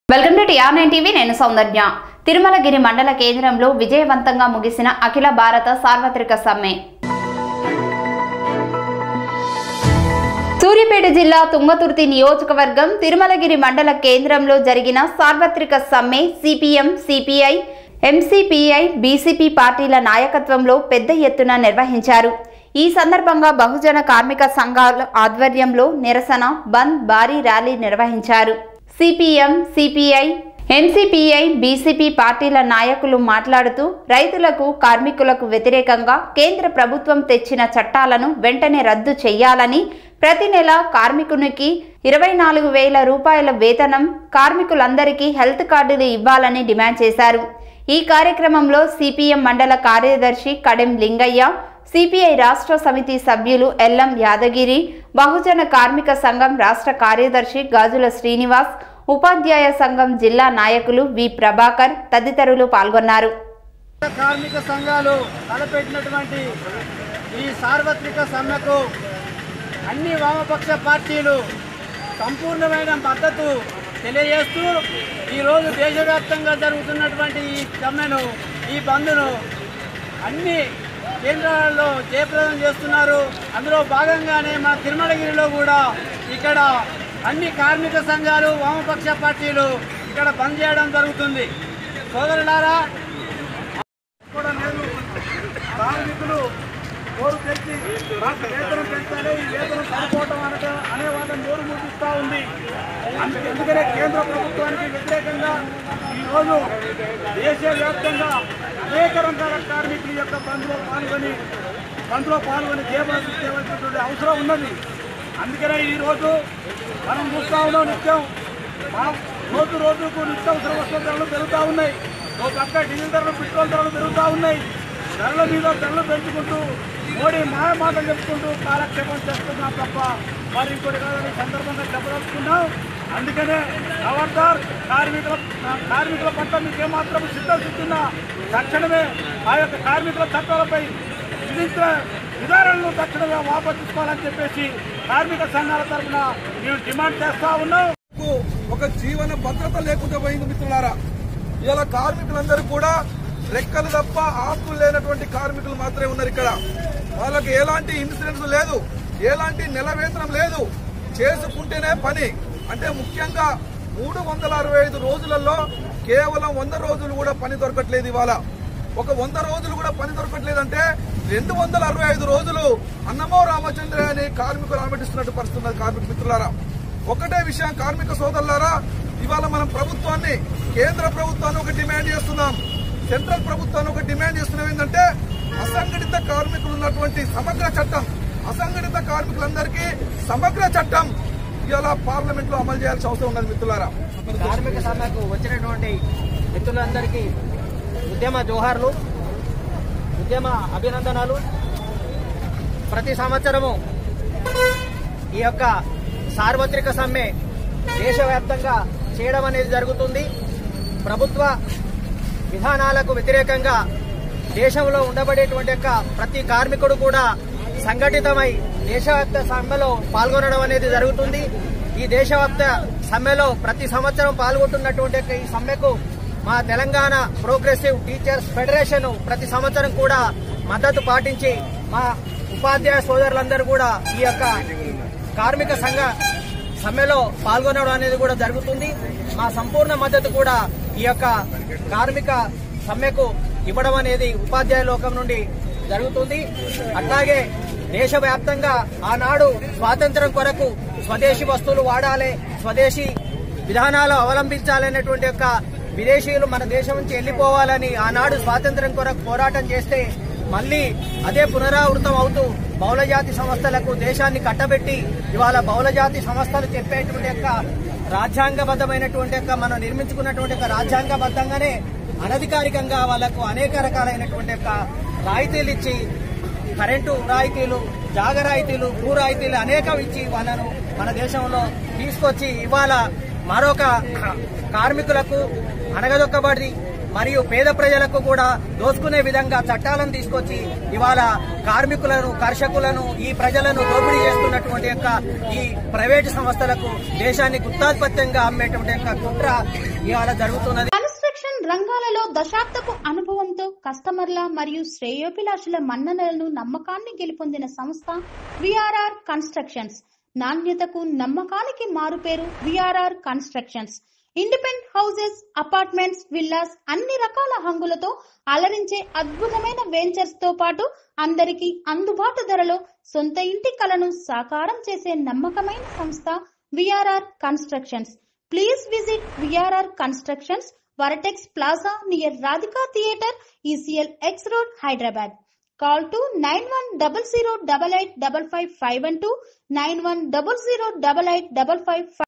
welcome to T R nine TV నేను సౌందర్య తిరుమలగిరి మండల కేంద్రంలో విజయవంతంగా ముగిసిన అఖిల భారత సార్వత్రిక సమ్మె సూర్యాపేట జిల్లా తుంగతుర్తి నియోజకవర్గం తిరుమలగిరి మండల కేంద్రంలో జరిగిన సార్వత్రిక సమ్మె సిపిఎం సిపిఐ ఎంసిపిఐ బీసీపీ పార్టీల నాయకత్వంలో పెద్ద ఎత్తున నిర్వహించారు ఈ సందర్భంగా బహుజన కార్మిక సంఘాల ఆధ్వర్యంలో నిరసన బంద్ భారీ ర్యాలీ నిర్వహించారు సిపిఎం సిపిఐ ఎంసిపిఐ బీసీపీ పార్టీల నాయకులు మాట్లాడుతూ రైతులకు కార్మికులకు వ్యతిరేకంగా కేంద్ర ప్రభుత్వం తెచ్చిన చట్టాలను వెంటనే రద్దు చేయాలని ప్రతి నెల కార్మికునికి ఇరవై నాలుగు వేల రూపాయల వేతనం కార్మికులందరికీ హెల్త్ కార్డులు ఇవ్వాలని డిమాండ్ చేశారు ఈ కార్యక్రమంలో సిపిఎం మండల కార్యదర్శి కడెం లింగయ్య సిపిఐ రాష్ట్ర సమితి సభ్యులు ఎల్ఎం యాదగిరి బహుజన కార్మిక సంఘం రాష్ట్ర కార్యదర్శి గాజుల శ్రీనివాస్ ఉపాధ్యాయ సంఘం జిల్లా నాయకులు వి ప్రభాకర్ తదితరులు పాల్గొన్నారు కార్మిక సంఘాలు తలపెట్టినటువంటి ఈ సార్వత్రిక సమ్మెకు అన్ని వామపక్ష పార్టీలు సంపూర్ణమైన మద్దతు తెలియజేస్తూ ఈరోజు దేశవ్యాప్తంగా జరుగుతున్నటువంటి ఈ సమ్మెను ఈ బంద్ను అన్ని కేంద్రాలలో జయప్రదం చేస్తున్నారు అందులో భాగంగానే మన తిరుమలగిరిలో కూడా ఇక్కడ అన్ని కార్మిక సంఘాలు వామపక్ష పార్టీలు ఇక్కడ బంద్ చేయడం జరుగుతుంది సోదరులారా కూడా లేదు కార్మికులు నోరు తెచ్చి నాకు వేతనం పెంచాలి ఈ వేతనం సరిపోవటం అనట అనే వాళ్ళని నోరు మూపిస్తూ ఉంది అందుకే ఎందుకనే కేంద్ర ప్రభుత్వానికి వ్యతిరేకంగా ఈరోజు దేశవ్యాప్తంగా అనేక రకాల కార్మికుల యొక్క బంద్లో పాల్గొని బంద్లో పాల్గొని జయప్రదం చేయవలసినటువంటి అవసరం ఉన్నది అందుకనే ఈరోజు మనం చూస్తూ ఉన్నాం నిత్యం మనం రోజు రోజుకు నిత్యావసర వస్తువుల ధరలు పెరుగుతూ ఉన్నాయి ఒక పక్క డీజిల్ ధరలు పెట్రోల్ ధరలు పెరుగుతూ ఉన్నాయి ధరల మీద ధరలు పెంచుకుంటూ మోడీ మాయ మాటలు చెప్పుకుంటూ కాలక్షేపం చేస్తున్నాం తప్ప మరి ఇంకోటి కాదని ఈ సందర్భంగా చెప్పదలుచుకున్నాం అందుకనే ఖబర్దార్ కార్మికుల కార్మికుల పట్ల మీకు ఏమాత్రం సిద్ధసిస్తున్నా తక్షణమే ఆ యొక్క కార్మికుల చట్టాలపై విధించిన విధానాలను తక్షణమే వాపసు తీసుకోవాలని చెప్పేసి కార్మిక సంఘాల తరఫున మేము డిమాండ్ చేస్తా ఉన్నాం కు ఒక జీవన భద్రత లేకుండా పోయింది మిత్రులారా ఇలా కార్మికులందరూ కూడా రెక్కలు తప్ప ఆకులు లేనటువంటి కార్మికులు మాత్రమే ఉన్నారు ఇక్కడ వాళ్ళకి ఎలాంటి ఇన్సూరెన్స్ లేదు ఎలాంటి నెల వేతనం లేదు చేసుకుంటేనే పని అంటే ముఖ్యంగా మూడు వందల అరవై ఐదు రోజులలో కేవలం వంద రోజులు కూడా పని దొరకట్లేదు ఇవాళ ఒక వంద రోజులు కూడా పని దొరకట్లేదంటే రెండు వందల అరవై ఐదు రోజులు అన్నమో రామచంద్ర అని కార్మికులు అనుమతిస్తున్నట్టు పరిస్థితి ఉన్నది కార్మిక మిత్రులారా ఒకటే విషయం కార్మిక సోదరులారా ఇవాళ మనం ప్రభుత్వాన్ని కేంద్ర ప్రభుత్వాన్ని ఒక డిమాండ్ చేస్తున్నాం సెంట్రల్ ప్రభుత్వాన్ని ఒక డిమాండ్ చేస్తున్నాం ఏంటంటే అసంఘటిత కార్మికులు ఉన్నటువంటి సమగ్ర చట్టం అసంఘటిత కార్మికులందరికీ సమగ్ర చట్టం ఇవాళ పార్లమెంట్ లో అమలు చేయాల్సిన అవసరం ఉన్నది మిత్రులారా కార్మిక సమ్మెకు వచ్చినటువంటి మిత్రులందరికీ ఉద్యమ జోహార్లు ఉద్యమ అభినందనలు ప్రతి సంవత్సరము ఈ యొక్క సార్వత్రిక సమ్మె దేశవ్యాప్తంగా చేయడం అనేది జరుగుతుంది ప్రభుత్వ విధానాలకు వ్యతిరేకంగా దేశంలో ఉండబడేటువంటి యొక్క ప్రతి కార్మికుడు కూడా సంఘటితమై దేశవ్యాప్త సమ్మెలో పాల్గొనడం అనేది జరుగుతుంది ఈ దేశవ్యాప్త సమ్మెలో ప్రతి సంవత్సరం పాల్గొంటున్నటువంటి యొక్క ఈ సమ్మెకు మా తెలంగాణ ప్రోగ్రెసివ్ టీచర్స్ ఫెడరేషన్ ప్రతి సంవత్సరం కూడా మద్దతు పాటించి మా ఉపాధ్యాయ సోదరులందరూ కూడా ఈ యొక్క కార్మిక సంఘ సమ్మెలో పాల్గొనడం అనేది కూడా జరుగుతుంది మా సంపూర్ణ మద్దతు కూడా ఈ యొక్క కార్మిక సమ్మెకు ఇవ్వడం అనేది ఉపాధ్యాయ లోకం నుండి జరుగుతుంది అట్లాగే దేశవ్యాప్తంగా ఆనాడు స్వాతంత్రం కొరకు స్వదేశీ వస్తువులు వాడాలి స్వదేశీ విధానాలు అవలంబించాలనేటువంటి యొక్క విదేశీయులు మన దేశం నుంచి వెళ్లిపోవాలని ఆనాడు స్వాతంత్ర్యం కొరకు పోరాటం చేస్తే మళ్ళీ అదే పునరావృతం అవుతూ బహుళజాతి సంస్థలకు దేశాన్ని కట్టబెట్టి ఇవాళ బహుళజాతి సంస్థలు చెప్పేటువంటి యొక్క రాజ్యాంగబద్ధమైనటువంటి యొక్క మనం నిర్మించుకున్నటువంటి యొక్క రాజ్యాంగబద్ధంగానే అనధికారికంగా వాళ్లకు అనేక రకాలైనటువంటి యొక్క రాయితీలు ఇచ్చి కరెంటు రాయితీలు జాగ రాయితీలు భూ రాయితీలు అనేకం ఇచ్చి వాళ్ళను మన దేశంలో తీసుకొచ్చి ఇవాళ మరొక కార్మికులకు అనగదొక్కబడి మరియు పేద ప్రజలకు కూడా దోచుకునే విధంగా చట్టాలను తీసుకొచ్చి ఇవాళ కార్మికులను కర్షకులను ఈ ప్రజలను దోపిడీ చేస్తున్నటువంటి యొక్క ఈ ప్రైవేటు సంస్థలకు దేశాన్ని గుత్తాధిపత్యంగా అమ్మేటువంటి యొక్క కుట్ర ఇవాళ జరుగుతున్నది కన్స్ట్రక్షన్ రంగాలలో దశాబ్దపు అనుభవంతో కస్టమర్ల మరియు శ్రేయోభిలాషుల మన్ననలను నమ్మకాన్ని గెలుపొందిన సంస్థ విఆర్ఆర్ కన్స్ట్రక్షన్స్ నాణ్యతకు నమ్మకానికి మారుపేరు V R R constructions independent houses apartments villas అన్ని రకాల హంగులతో అలరించే అద్భుతమైన వెంచర్స్ తో పాటు అందరికీ అందుబాటు ధరలో సొంత ఇంటి కలను సాకారం చేసే నమ్మకమైన సంస్థ V R R constructions please visit V R R constructions vertex plaza near Radhika theatre E C L X road Hyderabad call two nine one double zero double eight double five five one two nine one double zero double eight double five